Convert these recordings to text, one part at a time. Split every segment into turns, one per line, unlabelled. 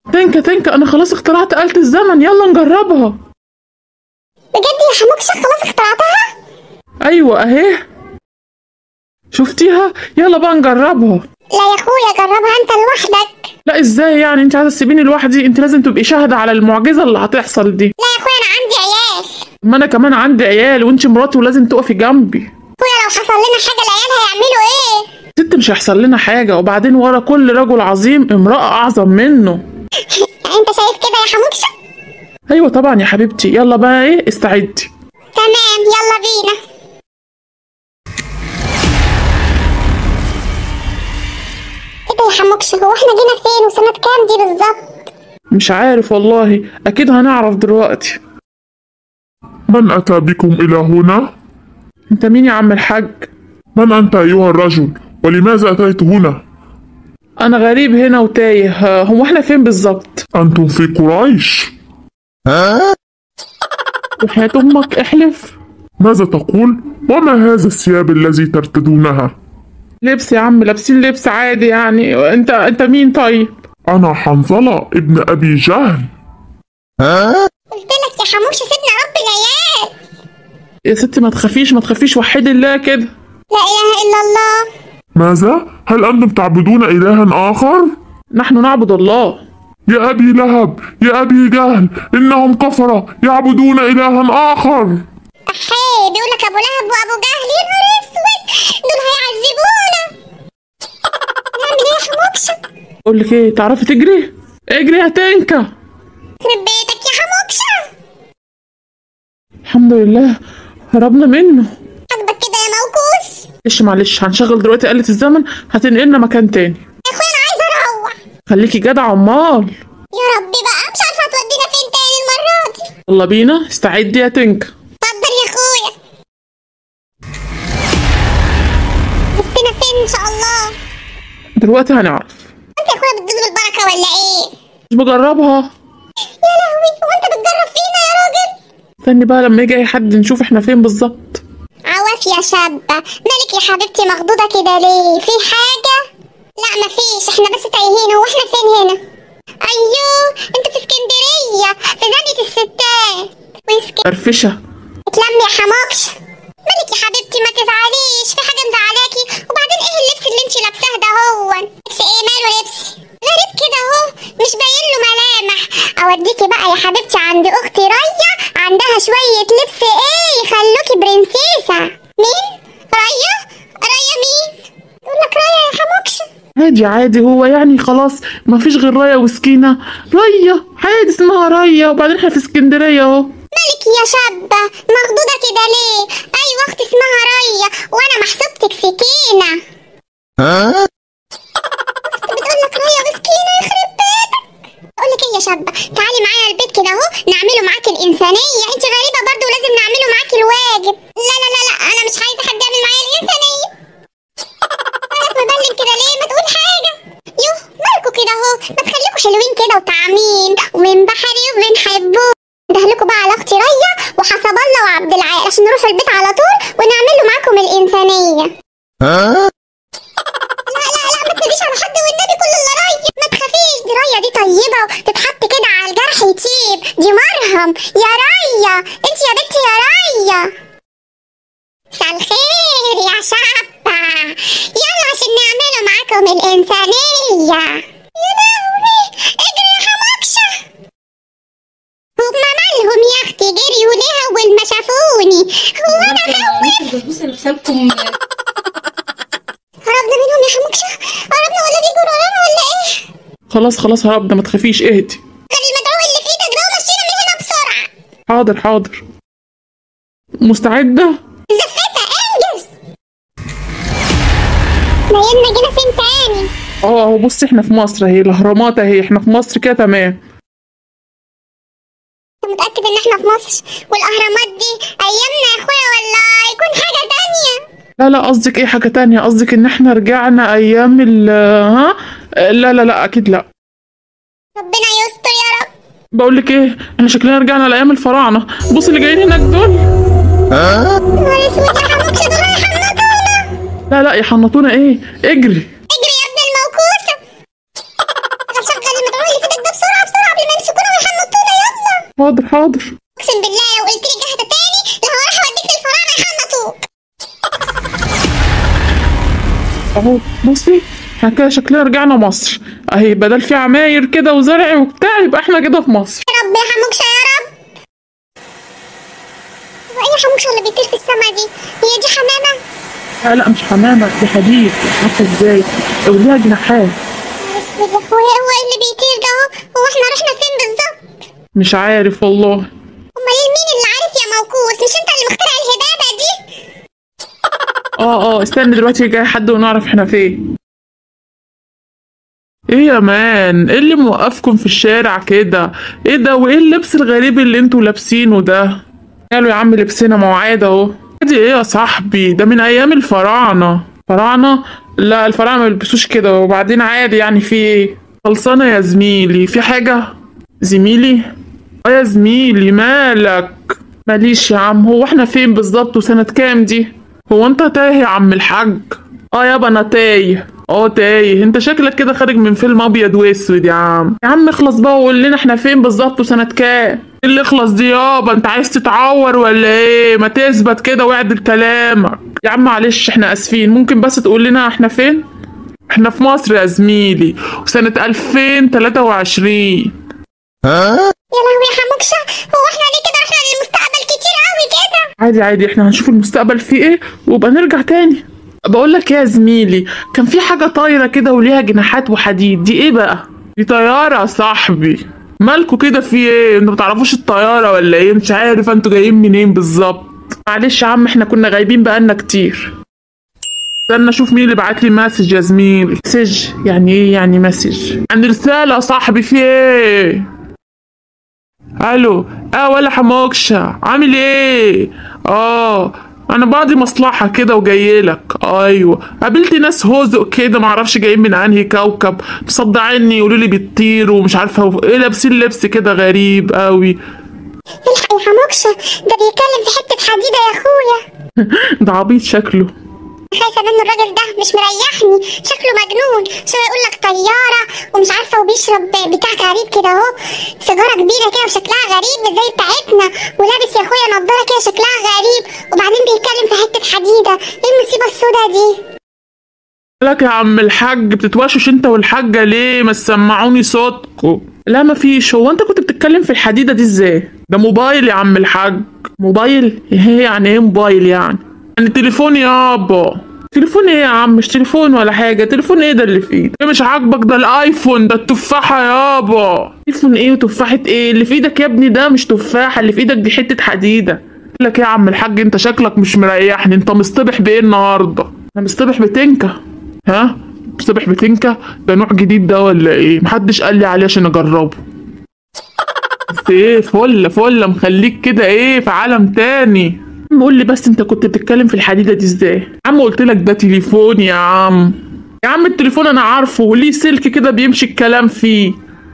تنكا تنكا انا خلاص اخترعت آلة الزمن يلا نجربها
بجد يا حموكشة خلاص اخترعتها
ايوه اهي شفتيها يلا بقى نجربها
لا يا اخويا جربها انت لوحدك
لا ازاي يعني انت عايزه تسيبيني لوحدي انت لازم تبقي شاهده على المعجزه اللي هتحصل دي
لا يا اخويا انا عندي عيال
ما انا كمان عندي عيال وانت مراتي ولازم تقفي جنبي
اخويا لو حصل لنا حاجة العيال هيعملوا ايه
ست مش هيحصل لنا حاجه وبعدين ورا كل رجل عظيم امراه اعظم منه
انت شايف كده يا حموكشة
ايوه طبعا يا حبيبتي يلا بقى ايه استعدي
تمام يلا بينا ايه ده يا حموكشة هو احنا جينا فين وسنة كام دي بالظبط
مش عارف والله اكيد هنعرف دلوقتي
من أتى بكم إلى هنا؟
انت مين يا عم الحاج
من أنت أيها الرجل؟ ولماذا أتيت هنا؟
انا غريب هنا وتايه ها، هو احنا فين بالظبط
أنتم في قريش
وحياة امك احلف
ماذا تقول؟ وما هذا الثياب الذي ترتدونها؟
لبس يا عم لابسين لبس عادي يعني انت انت مين طيب
أنا حنظلة ابن أبي جهل
قلت لك يا حموكشة سيبنا رب العيال
يا ستي ما تخافيش ما تخافيش وحدي الله كده
لا اله الا الله
ماذا؟ هل أنتم تعبدون إلها آخر؟
نحن نعبد الله
يا أبي لهب يا أبي جهل إنهم كفرة يعبدون إلها آخر
احي بيقول لك ابو لهب وابو جهل يا نهار اسود دول هيعذبونا نعمل ايه يا حموكشة
اقول لك ايه تعرفي تجري اجري يا تنكا
يخرب بيتك يا حموكشة
الحمد لله هربنا منه
عاجبك كده يا موكوس
معلش معلش هنشغل دلوقتي آلة الزمن هتنقلنا مكان تاني
يا اخويا انا عايزه اروح
خليكي جدع امال
يا ربي بقى مش عارفه هتودينا فين تاني المره دي
يلا بينا استعدي يا تنكا
اتفضل يا اخويا ودينا فين ان شاء الله
دلوقتي هنعرف
انت يا اخويا بتدوس بالبركه ولا ايه
مش بجربها
يا لهوي هو انت بتجرب فينا يا راجل
استني بقى لما يجي اي حد نشوف احنا فين بالظبط
عواف يا شابة مالك يا حبيبتي مخضوضة كده ليه في حاجة لا مفيش احنا بس تايهين هو احنا فين هنا ايوه انت في اسكندرية في زنقة الستات واسك
فرفشه
اتلم يا حماكش مالك يا حبيبتي ما تزعليش في حاجة مزعلاكي وبعدين ايه اللبس اللي انت لابساه ده هو لبس ايه ماله لبس غريب كده اهو مش باين له ملامح اوديكي بقى يا حبيبتي عند اختي ريا عندها شوية لبس ايه يخلوكي برنسيسة مين؟ ريا؟ ريا مين؟ يقول لك ريا يا حموكش
عادي عادي هو يعني خلاص ما فيش غير ريا وسكينه ريا عادي اسمها ريا وبعدين احنا في اسكندريه اهو
مالك يا شابة مخضوضة كده ليه؟ أيوة أختي اسمها ريا وأنا محسوبتك سكينة بتقول لك ريا مسكينة يخرب بيتك أقول لك إيه يا شابة تعالي معايا البيت كده أهو نعمله معاكي الإنسانية أنت غريبة برضه ولازم نعمله معاكي الواجب لا لا لا لا أنا مش عايزة حد يعمل معايا الإنسانية مالك مبلم كده ليه ما تقول حاجة يوه مالكوا كده أهو ما تخليكوا حلوين كده وطعمين ومن بحري وبنحبوه لكم بقى على اختي ريا وحسب الله وعبد العال عشان نروح البيت على طول ونعمل له معاكم الانسانيه لا لا لا ما تناديش على حد والنبي كل اللي ريا ما تخافيش دي ريا دي طيبه وتتحط كده على الجرح يطيب دي مرهم يا ريا انت يا بنتي يا ريا مساء الخير يا شابة يلا عشان نعمله معاكم الإنسانية يا لهوي اجري يا حماكشة هما مالهم يا اختي جريوا ليه اول ما شافوني هو انا خوف
البسبوسه اللي حسابكم
هربنا منهم يا حموكشة هربنا ولا بيجوا ورانا ولا ايه
خلاص خلاص هربنا ما تخافيش اهدي
خلي المدعو اللي في ايدك ده ومشينا من هنا بسرعة
حاضر حاضر مستعده
زفتها انجز نايلنا جينا فين تاني
اه اهو بصي احنا في مصر اهي الاهرامات اهي احنا في مصر كده تمام
انت متأكد ان احنا في مصر والاهرامات دي ايامنا يا اخويا ولا يكون حاجة تانية
لا لا قصدك ايه حاجة تانية قصدك ان احنا رجعنا ايام ال ها لا لا لا اكيد لا
ربنا يستر يا رب
بقول لك ايه احنا شكلنا رجعنا لايام الفراعنة بص اللي جايين هناك دول
نهار اسود يا حموكشة دول هيحنطونا
لا لا يحنطونا ايه اجري
اجري يا ابن الموكوسة شغل المدعو اللي في ايدك ده بسرعه بسرعه قبل ما يمسكونا ويحنطونا يلا
حاضر حاضر
اقسم بالله لو قلت لي جهده تاني لو راح اوديك للفراعنه يحنطوك
اهو بصي احنا كده شكلنا رجعنا مصر اهي بدل في عماير كده وزرع وبتاع يبقى احنا كده في مصر
يا رب يا حموكشه يا رب هو ايه يا حموكشه اللي بيطير في السما دي هي دي حمامه
لا لا مش حمامة دي حديد مش عارفة ازاي وليها جناحات
اسود يا اخويا هو ايه اللي بيطير ده اهو هو احنا رحنا فين بالظبط
مش عارف والله
امال مين اللي عارف يا موكوس مش انت اللي مخترع الهبابه دي
اه اه استنى دلوقتي جاي حد ونعرف احنا فين ايه يا مان ايه اللي موقفكم في الشارع كده ايه ده وايه اللبس الغريب اللي انتوا لابسينه ده قالوا يا عم لبسنا موعد اهو دي ايه يا صاحبي ده من ايام الفراعنه فراعنه لا الفراعنه ما بيلبسوش كده وبعدين عادي يعني في ايه خلصانه يا زميلي في حاجه زميلي اه يا زميلي مالك ماليش يا عم هو احنا فين بالظبط وسنه كام دي هو انت تايه يا عم الحاج اه يابا انا تايه اه تايه انت شكلك كده خارج من فيلم ابيض واسود يا عم يا عم اخلص بقى وقول لنا احنا فين بالظبط وسنه كام ايه اللي اخلص دي يابا انت عايز تتعور ولا ايه ما تثبت كده واعدل كلامك يا عم معلش احنا اسفين ممكن بس تقول لنا احنا فين احنا في مصر يا زميلي وسنه 2023
يا لهوي يا حموكشه هو احنا ليه كده رحنا للمستقبل كتير قوي كده
عادي عادي احنا هنشوف المستقبل فيه ايه ويبقى نرجع تاني بقول لك يا زميلي كان في حاجة طايرة كده وليها جناحات وحديد دي ايه بقى دي طيارة يا صاحبي مالكوا كده في ايه انتوا متعرفوش الطيارة ولا ايه مش عارف انتوا جايين منين بالظبط معلش يا عم احنا كنا غايبين بقالنا كتير استنى اشوف مين اللي بعت لي مسج يا زميلي مسج يعني ايه يعني مسج عن رسالة يا صاحبي في ايه الو اه ولا حموكشة عامل ايه اه انا بعضي مصلحة كده وجاي لك ايوه قابلت ناس هزق كده معرفش جايين من انهي كوكب مصدعيني يقولوا لي بيطيروا ومش عارفه ايه لابسين لبس كده غريب قوي
الحق يا حموكشه ده بيتكلم في حته حديده يا اخويا
ده عبيط شكله
خايفه منه الراجل ده مش مريحني شكله مجنون شو يقول لك طياره ومش عارفه وبيشرب بتاع غريب كده اهو سيجاره كبيره كده وشكلها غريب مش زي بتاعتنا ولابس يا اخويا نضاره كده شكلها غريب وبعدين بيتكلم في حته حديده ايه المصيبه السودا دي
لك يا عم الحاج بتتوشوش انت والحاجة ليه ما تسمعوني صوتكم لا مفيش هو انت كنت بتتكلم في الحديدة دي ازاي ده موبايل يا عم الحاج موبايل ايه يعني ايه موبايل يعني يعني تليفون يابا تليفون ايه يا عم مش تليفون ولا حاجة تليفون ايه ده اللي في ايدك إيه مش عاجبك ده الايفون ده التفاحة يابا تليفون ايه وتفاحة ايه اللي في ايدك يا ابني ده مش تفاحة اللي في ايدك دي حتة حديدة لك إيه يا عم الحاج انت شكلك مش مريحني انت مصطبح بايه النهارده انا مصطبح بتنكة ها مصطبح بتنكة ده نوع جديد ده ولا ايه محدش قال لي عليه عشان اجربه بس ايه فل فل مخليك كده ايه في عالم تاني عم قول لي بس انت كنت بتتكلم في الحديده دي ازاي يا عم قلت لك ده تليفون يا عم يا عم التليفون انا عارفه وليه سلك كده بيمشي الكلام فيه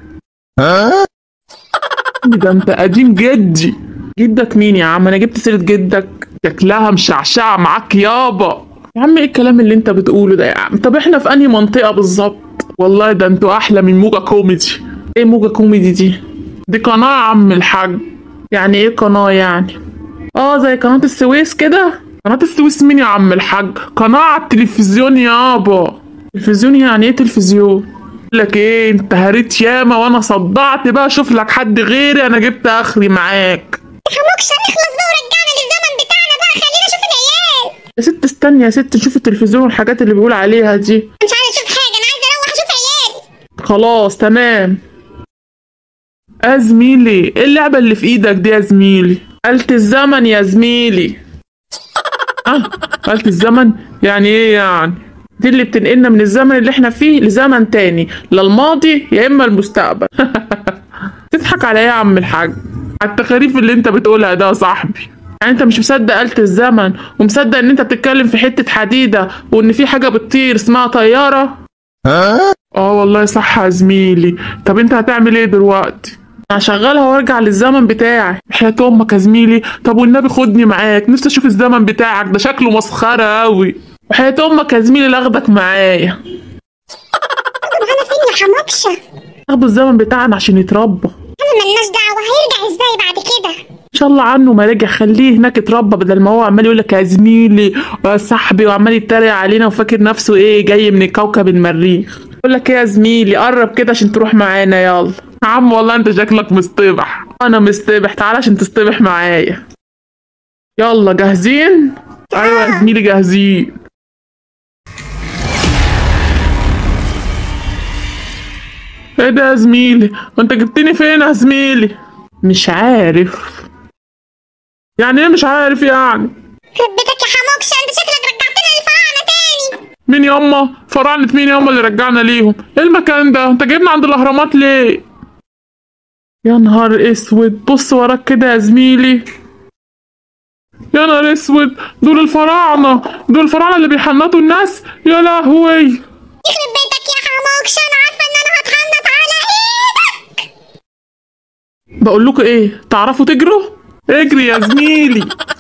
ده انت قديم جدي جدك مين يا عم انا جبت سيره جدك شكلها مشعشعه معاك يابا يا عم ايه الكلام اللي انت بتقوله ده يا عم طب احنا في انهي منطقه بالظبط والله ده انتوا احلى من موجة كوميدي ايه موجة كوميدي دي دي قناه يا عم الحاج يعني ايه قناه يعني اه زي قناه السويس كده قناه السويس مين يا عم الحاج قناه على التلفزيون يابا تلفزيون يعني ايه تلفزيون لك ايه انت هريت ياما وانا صدعت بقى اشوف لك حد غيري انا جبت اخري معاك
حموكشه نخلص بقى ورجعنا للزمن بتاعنا بقى خلينا نشوف العيال
يا ست استني يا ست نشوف التلفزيون والحاجات اللي بيقول عليها دي
مش عايزه اشوف حاجه انا عايزه اروح اشوف عيالي
خلاص تمام يا زميلي ايه اللعبة اللي في ايدك دي يا زميلي آلة الزمن يا زميلي اه آلة الزمن يعني ايه يعني دي اللي بتنقلنا من الزمن اللي احنا فيه لزمن تاني لا الماضي يا اما المستقبل تضحك على ايه يا عم الحاج على التخاريف اللي انت بتقولها ده يا صاحبي يعني انت مش مصدق آلة الزمن ومصدق ان انت بتتكلم في حتة حديدة وان في حاجة بتطير اسمها طيارة اه والله صح يا زميلي طب انت هتعمل ايه دلوقتي هشغلها وارجع للزمن بتاعي حياة امك يا زميلي طب والنبي خدني معاك نفسي اشوف الزمن بتاعك ده شكله مسخرة اوي وحياة امك يا زميلي لاخدك معايا
معانا فين يا حموكشه
اخدوا الزمن بتاعنا عشان يتربى
احنا ملناش دعوة هيرجع ازاي بعد كده
ان شاء الله عنه ما رجع خليه هناك اتربى بدل ما هو عمال يقول لك يا زميلي ويا صاحبي وعمال يتريق علينا وفاكر نفسه ايه جاي من كوكب المريخ يقول لك ايه يا زميلي قرب كده عشان تروح معانا يلا يا عم والله انت شكلك مصطبح انا مصطبح تعال عشان تصطبح معايا يلا جاهزين ايوه يا زميلي جاهزين ايه ده يا زميلي وانت جبتني فين يا زميلي مش عارف يعني ايه مش عارف يعني
ربتك يا حموكشة انت شكلك رجعتنا للفراعنة تاني
مين ياما فراعنة مين ياما اللي رجعنا ليهم ايه المكان ده انت جايبنا عند الاهرامات ليه يا نهار اسود بص وراك كده يا زميلي يا نهار اسود دول الفراعنة دول الفراعنة اللي بيحنطوا الناس يا لهوي
يخرب بيتك يا حموكشة انا عارفة ان انا هتحنط على ايدك
بقول لكم ايه تعرفوا تجروا اجري يا زميلي